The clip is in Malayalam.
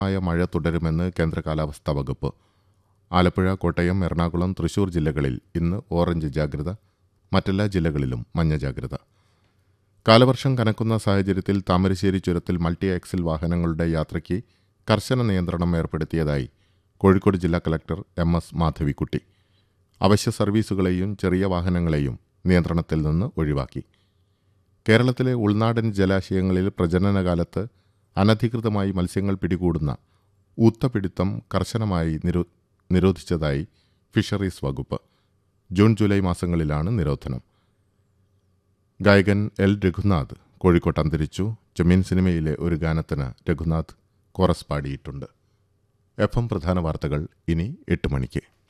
ആയ മഴ തുടരുമെന്ന് കേന്ദ്ര കാലാവസ്ഥാ വകുപ്പ് ആലപ്പുഴ കോട്ടയം എറണാകുളം തൃശൂർ ജില്ലകളിൽ ഇന്ന് ഓറഞ്ച് ജാഗ്രത മറ്റെല്ലാ ജില്ലകളിലും മഞ്ഞ ജാഗ്രത കാലവർഷം കനക്കുന്ന സാഹചര്യത്തിൽ താമരശ്ശേരി ചുരത്തിൽ മൾട്ടി ആക്സിൽ വാഹനങ്ങളുടെ യാത്രയ്ക്ക് കർശന നിയന്ത്രണം ഏർപ്പെടുത്തിയതായി കോഴിക്കോട് ജില്ലാ കലക്ടർ എം എസ് മാധവിക്കുട്ടി അവശ്യ സർവീസുകളെയും ചെറിയ വാഹനങ്ങളെയും നിയന്ത്രണത്തിൽ നിന്ന് ഒഴിവാക്കി കേരളത്തിലെ ഉൾനാടൻ ജലാശയങ്ങളിൽ പ്രജനനകാലത്ത് അനധികൃതമായി മത്സ്യങ്ങൾ പിടികൂടുന്ന ഊത്തപിടുത്തം കർശനമായി നിരോ നിരോധിച്ചതായി ഫിഷറീസ് വകുപ്പ് ജൂൺ ജൂലൈ മാസങ്ങളിലാണ് നിരോധനം ഗായകൻ എൽ രഘുനാഥ് കോഴിക്കോട്ട് അന്തരിച്ചു ജമീൻ സിനിമയിലെ ഒരു ഗാനത്തിന് രഘുനാഥ് കോറസ് പാടിയിട്ടുണ്ട് എഫ് എം പ്രധാന വാർത്തകൾ ഇനി എട്ട് മണിക്ക്